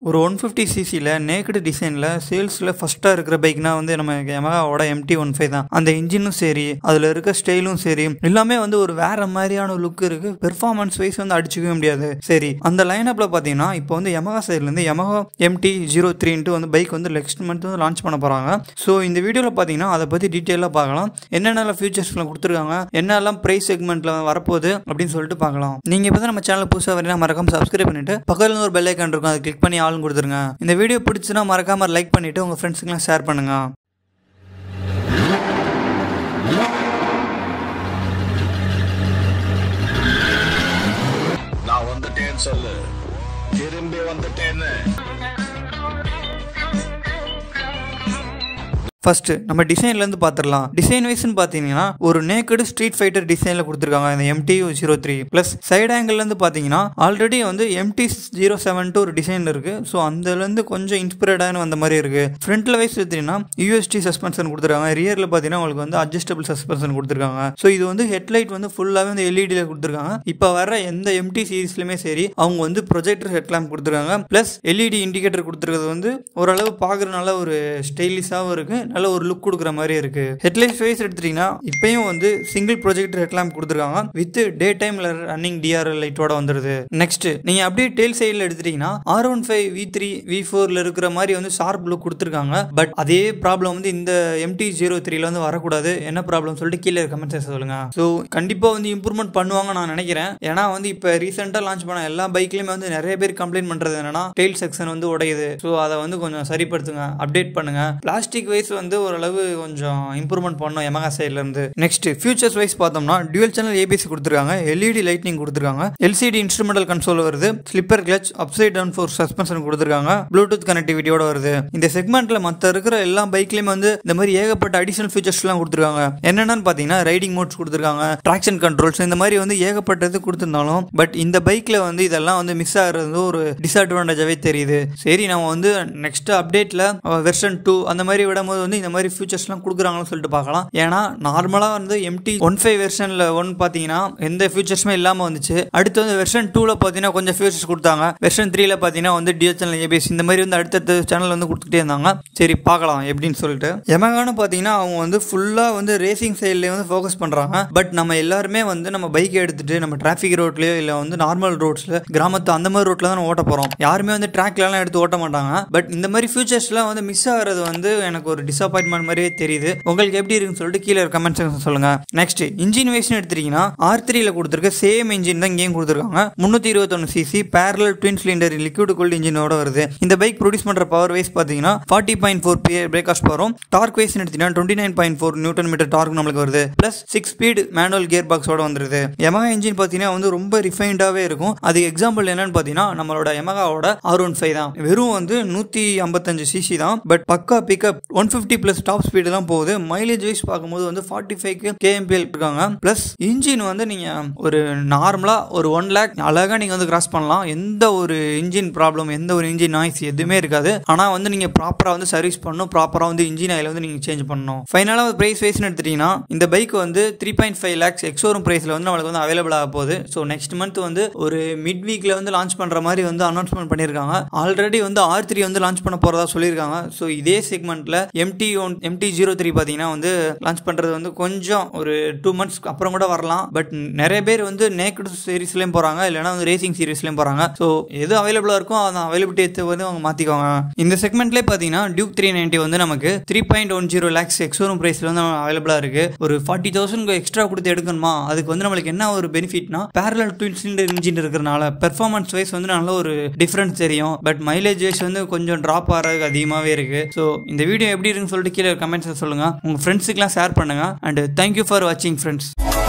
ஒரு one fifty சிசியில் naked டிசைனில் சேல்ஸில் ஃபஸ்ட்டாக இருக்கிற பைக்னா வந்து நம்ம யமகாவோட எம்டி ஒன் ஃபைவ் தான் அந்த இன்ஜினும் சரி அதில் இருக்க ஸ்டைலும் சரி எல்லாமே வந்து ஒரு வேற மாதிரியான லுக் இருக்கு பெர்ஃபார்மன்ஸ் வைஸ் வந்து அடிச்சுக்கவே முடியாது சரி அந்த லைனப்பில் பார்த்தீங்கன்னா இப்போ வந்து யமகா சைட்லேருந்து யமகா எம்டி ஜீரோ த்ரீன்ட்டு வந்து பைக் வந்து நெக்ஸ்ட் மந்த் வந்து லான்ச் பண்ண போகிறாங்க ஸோ இந்த வீடியோவில் பார்த்தீங்கன்னா அதை பற்றி டீட்டெயிலாக பார்க்கலாம் என்னென்ன ஃபியூச்சர்ஸ்லாம் கொடுத்துருக்காங்க என்னெல்லாம் ப்ரைஸ் செக்மெண்ட்டில் வரப்போகுது அப்படின்னு சொல்லிட்டு பார்க்கலாம் நீங்கள் இப்போ தான் நம்ம சேனல் புதுசாக வரீங்கன்னா மறக்காம சப்ஸ்கிரைப் பண்ணிட்டு பக்கத்தில் ஒரு பெல் ஐக்கான் இருக்கும் அதை கிளிக் பண்ணி ஆளும் கொடுத்துருங்க இந்த வீடியோ பிடிச்சுன்னா மறக்காம லைக் பண்ணிட்டு உங்கள் ஃப்ரெண்ட்ஸுக்கெல்லாம் ஷேர் பண்ணுங்க நான் வந்துட்டேன்னு சொல்லு திரும்பி வந்துட்டேன்னு ஃபர்ஸ்ட் நம்ம டிசைன்லேருந்து பார்த்துடலாம் டிசைன் வைஸ்னு பார்த்தீங்கன்னா ஒரு நேக்கடு ஸ்ட்ரீட் ஃபைட்டர் டிசைனில் கொடுத்துருக்காங்க இந்த MT zero three plus side ஆங்கிள்லேருந்து பார்த்தீங்கன்னா ஆல்ரெடி வந்து எம்டி ஜீரோ செவன் ஒரு டிசைன் இருக்குது ஸோ அதுலேருந்து கொஞ்சம் இன்ஸ்பிரேடான வந்த மாதிரி இருக்குது ஃப்ரண்ட்டில் வைஸ் எடுத்தீங்கன்னா யூஎஸ்டி சஸ்பென்ஷன் கொடுத்துருக்காங்க ரியரில் பார்த்தீங்கன்னா உங்களுக்கு வந்து அட்ஜஸ்டபிள் சஸ்பென்ஷன் கொடுத்துருக்காங்க ஸோ இது வந்து ஹெட்லைட் வந்து ஃபுல்லாகவே வந்து எல்இடியில் கொடுத்துருக்காங்க இப்போ வர எந்த எம்டி சீரீஸ்லையுமே சரி அவங்க வந்து ப்ரொஜெக்டர் ஹெட்லாம்ப் கொடுத்துருக்காங்க ப்ளஸ் எல்இடி இண்டிகேட்டர் கொடுத்துருக்கிறது வந்து ஓரளவு பார்க்குற நல்ல ஒரு ஸ்டைலிஷாகவும் இருக்குது நல்ல ஒரு லுக் கொடுக்குற மாதிரி இருக்கு ஹெட்லைட் ஃபேஸ் எடுத்துட்டீங்கன்னா இப்பயும் வந்து சிங்கிள் ப்ரொஜெக்டர் ஹெட்லாம்ப் கொடுத்துருக்காங்க வித் டே டைம்ல ரன்னிங் டிஆர்எல் லைட்டோட வந்துருது நெக்ஸ்ட் நீங்க அப்படியே டெயில் சைடில் எடுத்துட்டீங்கன்னா R one five V three V ஃபோர்ல இருக்கிற மாதிரி வந்து ஷார்ப் லுக் கொடுத்துருக்காங்க பட் அதே ப்ராப்ளம் வந்து இந்த எம்டி ஜீரோ த்ரீல வந்து வரக்கூடாது என்ன ப்ராப்ளம் சொல்லிட்டு கீழே கமெண்ட் சொல்லுங்க ஸோ கண்டிப்பா வந்து இம்ப்ரூவ்மெண்ட் பண்ணுவாங்க நான் நினைக்கிறேன் ஏன்னா வந்து இப்போ ரீசெண்டாக லான்ச் பண்ண எல்லா பைக்லயுமே வந்து நிறைய பேர் கம்ப்ளைண்ட் பண்றது என்னன்னா டெயில் செக்ஷன் வந்து உடையுது ஸோ அதை வந்து கொஞ்சம் சரிப்படுத்துங்க அப்டேட் பண்ணுங்க பிளாஸ்டிக் வைஸ் வந்து ஓரளவு கொஞ்சம் இம்ப்ரூவ்மெண்ட் பண்ணோம் எமகா சைட்ல இருந்து நெக்ஸ்ட் ஃபியூச்சர்ஸ் வைஸ் பார்த்தோம்னா டியூவல் சேனல் ஏபிசி கொடுத்துருக்காங்க எல்இடி லைட்னிங் கொடுத்துருக்காங்க எல்சிடி இன்ஸ்ட்ருமெண்டல் கன்சோல் வருது slipper clutch upside down fork suspension கொடுத்துருக்காங்க ப்ளூடூத் கனெக்டிவிட்டியோட வருது இந்த செக்மெண்ட்ல மற்ற இருக்கிற எல்லா பைக்லயுமே வந்து இந்த மாதிரி ஏகப்பட்ட அடிஷனல் ஃபீச்சர்ஸ் எல்லாம் கொடுத்துருக்காங்க என்னென்னு பார்த்தீங்கன்னா ரைடிங் மோட்ஸ் கொடுத்துருக்காங்க ட்ராக்ஷன் கண்ட்ரோல்ஸ் இந்த மாதிரி வந்து ஏகப்பட்டது கொடுத்துருந்தாலும் பட் இந்த பைக்ல வந்து இதெல்லாம் வந்து மிஸ் ஆகுறது ஒரு டிஸ்அட்வான்டேஜாவே தெரியுது சரி நம்ம வந்து நெக்ஸ்ட் அப்டேட்ல வெர்ஷன் டூ அந்த மாதிரி விடும்போது வந்து இந்த மாதிரி ஃபியூச்சர்ஸ்லாம் கொடுக்குறாங்கன்னு சொல்லிட்டு பார்க்கலாம் ஏன்னா நார்மலாக வந்து எம்டி ஒன் ஃபைவ் வெர்ஷனில் ஒன் பார்த்தீங்கன்னா எந்த ஃபியூச்சர்ஸுமே இல்லாமல் வந்துச்சு அடுத்து வந்து வெர்ஷன் டூவில் பார்த்தீங்கன்னா கொஞ்சம் ஃபியூச்சர்ஸ் கொடுத்தாங்க வெர்ஷன் த்ரீல பார்த்தீங்கன்னா வந்து டிஎஸ் சேனல் ஏபிஎஸ் இந்த மாதிரி வந்து அடுத்தடுத்த சேனல் வந்து கொடுத்துட்டே இருந்தாங்க சரி பார்க்கலாம் எப்படின்னு சொல்லிட்டு எமகான்னு பார்த்தீங்கன்னா அவங்க வந்து ஃபுல்லாக வந்து ரேசிங் சைட்லேயே வந்து ஃபோக்கஸ் பண்ணுறாங்க பட் நம்ம எல்லாருமே வந்து நம்ம பைக்கை எடுத்துட்டு நம்ம டிராஃபிக் ரோட்லேயோ இல்லை வந்து நார்மல் ரோட்ஸில் கிராமத்து அந்த மாதிரி ரோட்டில் தான் நம்ம ஓட்ட போகிறோம் யாருமே வந்து ட்ராக்லலாம் எடுத்து ஓட்ட மாட்டாங்க பட் இந்த மாதிரி ஃபியூச்சர்ஸ்லாம் வந்து மிஸ் ஆகிறது வந்து எனக்கு ஒரு டிசப்பாயின்மெண்ட் மாதிரியே தெரியுது உங்களுக்கு எப்படி இருக்குன்னு சொல்லிட்டு கீழே கமெண்ட் செக்ஷன் சொல்லுங்க நெக்ஸ்ட் இன்ஜின் வைஸ்னு எடுத்துட்டீங்கன்னா ஆர் த்ரீல கொடுத்துருக்க சேம் இன்ஜின் தான் இங்கேயும் கொடுத்துருக்காங்க முந்நூற்றி இருபத்தொன்று CC parallel twin cylinder liquid cooled இன்ஜினோட வருது இந்த பைக் ப்ரொடியூஸ் பண்ணுற பவர் வைஸ் பார்த்தீங்கன்னா ஃபார்ட்டி பாயிண்ட் ஃபோர் பி பிரேக்காஸ்ட் வரும் டார்க் வைஸ் எடுத்தீங்கன்னா twenty nine point four newton meter torque நம்மளுக்கு வருது plus six speed manual gear பாக்ஸோட வந்துருது எமகா இன்ஜின் பார்த்தீங்கன்னா வந்து ரொம்ப ரிஃபைண்டாகவே இருக்கும் அது எக்ஸாம்பிள் என்னன்னு பார்த்தீங்கன்னா நம்மளோட எமகாவோட ஆர் ஒன் ஃபைவ் தான் வெறும் வந்து நூற்றி ஐம்பத்தஞ்சு சிசி தான் but pakka pickup one fifty plus top speed தான் போகுது மைலேஜ் வைஸ் பார்க்கும்போது வந்து ஃபார்ட்டி ஃபைவ் கேஎம்பிஎல் இருக்காங்க ப்ளஸ் இன்ஜின் வந்து நீங்கள் ஒரு நார்மலாக ஒரு ஒன் லேக் அழகாக நீங்கள் வந்து கிராஸ் பண்ணலாம் எந்த ஒரு இன்ஜின் ப்ராப்ளம் எந்த ஒரு இன்ஜின் நாய்ஸ் எதுவுமே இருக்காது ஆனால் வந்து நீங்கள் ப்ராப்பராக வந்து சர்வீஸ் பண்ணணும் ப்ராப்பராக வந்து இன்ஜின் ஆயில் வந்து நீங்கள் சேஞ்ச் பண்ணணும் ஃபைனலாக ப்ரைஸ் வைஸ்னு எடுத்துட்டீங்கன்னா இந்த பைக் வந்து three point five lakhs ex showroom ப்ரைஸில் வந்து நம்மளுக்கு வந்து அவைலபிள் ஆக போகுது ஸோ நெக்ஸ்ட் மந்த் வந்து ஒரு மிட் வீக்கில் வந்து லான்ச் பண்ணுற மாதிரி வந்து அனௌன்ஸ்மெண்ட் பண்ணியிருக்காங்க ஆல்ரெடி வந்து ஆர் த்ரீ வந்து லான்ச் பண்ண போகிறதா சொல்லியிருக்காங்க ஸோ இதே செக்மெண்ட்டில் MT one MT zero three பார்த்தீங்கன்னா வந்து லான்ச் பண்ணுறது வந்து கொஞ்சம் ஒரு டூ மந்த்ஸ் அப்புறம் கூட வரலாம் பட் நிறைய பேர் வந்து நேக்கடு சீரீஸ்லேயும் போகிறாங்க இல்லைனா வந்து ரேசிங் சீரீஸ்லேயும் போகிறாங்க ஸோ எது அவைலபிளாக இருக்கோ அந்த அவைலபிலிட்டி வந்து அவங்க மாற்றிக்கோங்க இந்த செக்மெண்ட்லேயே பார்த்தீங்கன்னா டியூக் த்ரீ நைன்ட்டி வந்து நமக்கு three point one zero lakhs ex showroom ப்ரைஸில் வந்து அவைலபிளாக இருக்குது ஒரு ஃபார்ட்டி தௌசண்ட் எக்ஸ்ட்ரா கொடுத்து எடுக்கணுமா அதுக்கு வந்து நம்மளுக்கு என்ன ஒரு பெனிஃபிட்னா பேரலல் ட்வின் சிலிண்டர் இன்ஜின் இருக்கிறனால பெர்ஃபார்மன்ஸ் வைஸ் வந்து நல்ல ஒரு டிஃப்ரென்ஸ் தெரியும் பட் மைலேஜ் வைஸ் வந்து கொஞ்சம் ட்ராப் ஆகிறதுக்கு அதிகமாகவே இருக்கு ஸோ இந்த வீடியோ எப்படி இருக்குன்னு சொல்லிட்டு கீழே கமெண்ட்ஸில் சொல்லுங்கள் உங்கள் ஃப்ரெண்ட்ஸுக்கெலாம் ஷேர் பண்ணுங்கள் அண்ட் தேங்க்யூ ஃபார் வாட்சிங் ஃப்ரெண்ட்ஸ்